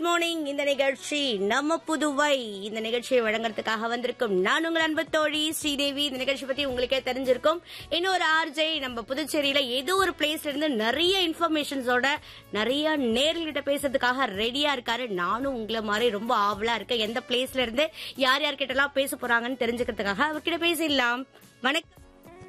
morning இந்த நிகழ்ச்சி நம்ம புதுவை இந்த நிகழ்ச்சியை வழங்குறதுக்காக வந்திருக்கும் நான் உங்கள் அன்பு தோழி ஸ்ரீதேவி இந்த நிகழ்ச்சி பத்தி உங்களுக்கே தெரிஞ்சிருக்கும் இன்னொரு ஆர்ஜே நம்ம புதுச்சேரியில ஏதோ ஒரு பிளேஸ்ல இருந்து நிறைய இன்ஃபர்மேஷன்ஸோட நிறைய நேர்கிட்ட பேசுறதுக்காக ரெடியா இருக்காரு நானும் உங்களை மாதிரி ரொம்ப ஆவலா இருக்கேன் எந்த பிளேஸ்ல இருந்து யார் யார்கிட்ட எல்லாம் பேச போறாங்கன்னு தெரிஞ்சுக்கிறதுக்காக அவர்கிட்ட பேசிடலாம் வணக்கம்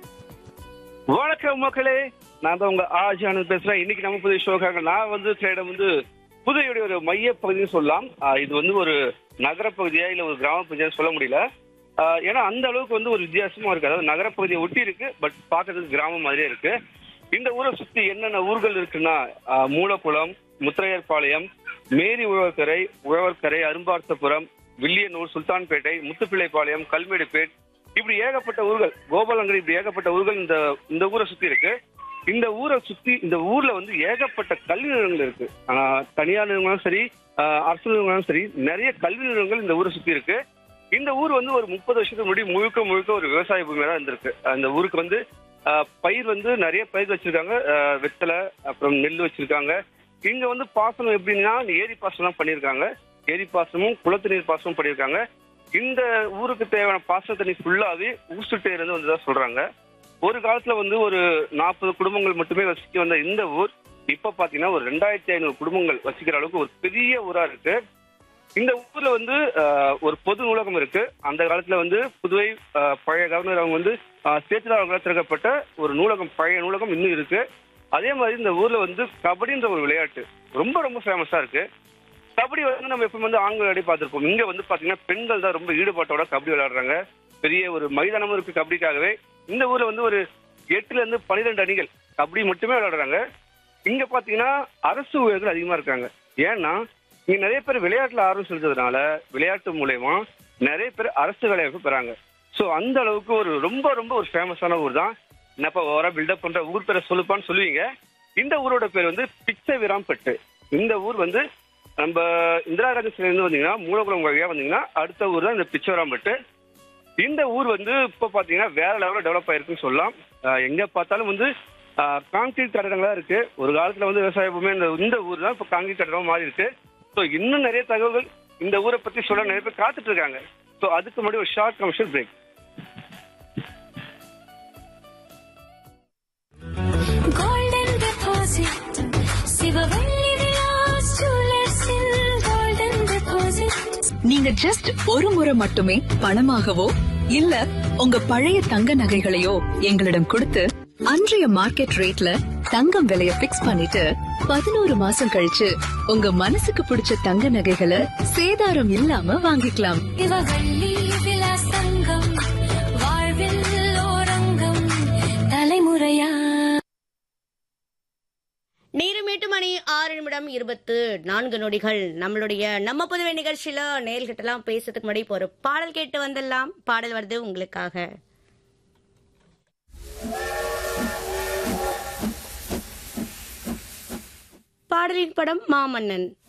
வணக்கம் மக்களே நான் தான் உங்க ஆஜானந்த் பேசுறேன் இன்னைக்கு நம்ம புதிய ஷோக்காக நான் வந்து சில இடம் வந்து புதுவையுடைய ஒரு மைய பகுதின்னு சொல்லலாம் ஆஹ் இது வந்து ஒரு நகர பகுதியா இல்ல ஒரு கிராம பகுதியா சொல்ல முடியல ஆஹ் ஏன்னா அந்த அளவுக்கு வந்து ஒரு வித்தியாசமா இருக்கு அதாவது நகர பகுதியை ஒட்டி இருக்கு பட் பார்க்கறதுக்கு கிராமம் மாதிரியே இருக்கு இந்த ஊரை சுத்தி என்னென்ன ஊர்கள் இருக்குன்னா ஆஹ் மூலக்குளம் முத்திரையர்பாளையம் மேரி உழவர்கரை உழவர்கரை அரும்பார்த்தபுரம் வில்லியனூர் சுல்தான்பேட்டை முத்துப்பிள்ளைப்பாளையம் கல்மேடுபேட் இப்படி ஏகப்பட்ட ஊர்கள் கோபாலங்கர் இப்படி ஏகப்பட்ட ஊர்கள் இந்த இந்த ஊரை சுத்தி இருக்கு இந்த ஊரை சுத்தி இந்த ஊர்ல வந்து ஏகப்பட்ட கல்வி நிறுவனங்கள் இருக்கு ஆனா தனியார் நிறுவனங்களும் சரி ஆஹ் அரசு நிறுவனங்களும் சரி நிறைய கல்வி நிறுவனங்கள் இந்த ஊரை சுத்தி இருக்கு இந்த ஊர் வந்து ஒரு முப்பது வருஷத்துக்கு முன்னாடி முழுக்க முழுக்க ஒரு விவசாய பூமியா தான் இருந்திருக்கு அந்த ஊருக்கு வந்து ஆஹ் பயிர் வந்து நிறைய பயிர் வச்சிருக்காங்க ஆஹ் வெத்தலை அப்புறம் நெல் வச்சிருக்காங்க இங்க வந்து பாசனம் எப்படின்னா ஏரி பாசனம் பண்ணியிருக்காங்க ஏரி பாசனமும் குளத்து நீர் பாசனமும் பண்ணியிருக்காங்க இந்த ஊருக்கு தேவையான பாசன தண்ணி ஃபுல்லாவே ஊசுட்டே இருந்து வந்ததா சொல்றாங்க ஒரு காலத்துல வந்து ஒரு நாற்பது குடும்பங்கள் மட்டுமே வசிக்க வந்த இந்த ஊர் இப்ப பாத்தீங்கன்னா ஒரு ரெண்டாயிரத்தி ஐநூறு குடும்பங்கள் வசிக்கிற அளவுக்கு ஒரு பெரிய ஊரா இருக்கு இந்த ஊர்ல வந்து ஆஹ், ஒரு பொது நூலகம் இருக்கு அந்த காலத்துல வந்து புதுவை ஆஹ், பழைய கவர்னர் அவங்க வந்து சேத்துலா அவர்களால் திறக்கப்பட்ட ஒரு நூலகம் பழைய நூலகம் இன்னும் இருக்கு அதே மாதிரி இந்த ஊர்ல வந்து கபடின்ற ஒரு விளையாட்டு ரொம்ப ரொம்ப ஃபேமஸா இருக்கு கபடி வந்து நம்ம எப்பவும் வந்து ஆண்கள் விளையாடி பார்த்திருப்போம் இங்க வந்து பாத்தீங்கன்னா பெண்கள் தான் ரொம்ப ஈடுபாட்டோட கபடி விளையாடுறாங்க பெரிய ஒரு மைதானமும் இருக்கு கபடிக்காகவே இந்த ஊர்ல வந்து ஒரு எட்டுல இருந்து பன்னிரெண்டு அணிகள் கபடி மட்டுமே விளையாடுறாங்க இங்க பாத்தீங்கன்னா அரசு ஊழியர்கள் அதிகமா இருக்காங்க ஏன்னா இங்க நிறைய பேர் விளையாட்டுல ஆர்வம் செலுத்துறதுனால விளையாட்டு மூலயமா நிறைய பேர் அரசு வேலைவாய்ப்பு பெறாங்க சோ அந்த அளவுக்கு ஒரு ரொம்ப ரொம்ப ஒரு ஃபேமஸான ஊர் தான் என்னப்பா ஓவரா பில்டப் பண்ற ஊர் பேரை சொல்லுப்பான்னு சொல்லுவீங்க இந்த ஊரோட பேர் வந்து பிச்சை விராம்பட்டு இந்த ஊர் வந்து நம்ம இந்திரா காந்தி சிலையில இருந்து வந்தீங்கன்னா மூலகுளம் வழியா வந்தீங்கன்னா அடுத்த ஊர் தான் இந்த பிச்சவராம்பட்டு இந்த ஊர் வந்து இப்போ பாத்தீங்கன்னா வேற லெவலில் டெவலப் ஆயிருக்குன்னு சொல்லலாம் ஆஹ் எங்க பார்த்தாலும் வந்து கான்கிரீட் கட்டடங்களா இருக்கு ஒரு காலத்துல வந்து விவசாய பூமி இந்த இந்த ஊர் தான் இப்போ கான்கிரீட் கட்டடமா மாறி இருக்கு ஸோ இன்னும் நிறைய தகவல்கள் இந்த ஊரை பத்தி சொல்ல நிறைய பேர் காத்துட்டு இருக்காங்க ஸோ அதுக்கு முன்னாடி ஒரு short commercial break golden deposit Sivavalli Vilas ஜுவல்லர்ஸில் golden deposit நீங்க ஜஸ்ட் ஒரு முறை மட்டுமே பணமாகவோ இல்ல உங்க பழைய தங்க நகைகளையோ எங்களிடம் கொடுத்து அன்றைய மார்க்கெட் ரேட்ல தங்கம் விலைய பிக்ஸ் பண்ணிட்டு பதினோரு மாசம் கழிச்சு உங்க மனசுக்கு பிடிச்ச தங்க நகைகளை சேதாரம் இல்லாம வாங்கிக்கலாம் சிவவள்ளி விலாஸ் தங்கம் வாழ்வில் ஓரங்கம் தலைமுறையா நேரம் எட்டு மணி ஆறு நிமிடம் இருபத்து நான்கு நொடிகள் நம்மளுடைய நம்ம புதுவை நிகழ்ச்சியில நேர்கிட்ட எல்லாம் பேசுறதுக்கு முன்னாடி இப்போ ஒரு பாடல் கேட்டு வந்துடலாம் பாடல் வருது உங்களுக்காக பாடலின் படம் மாமன்னன்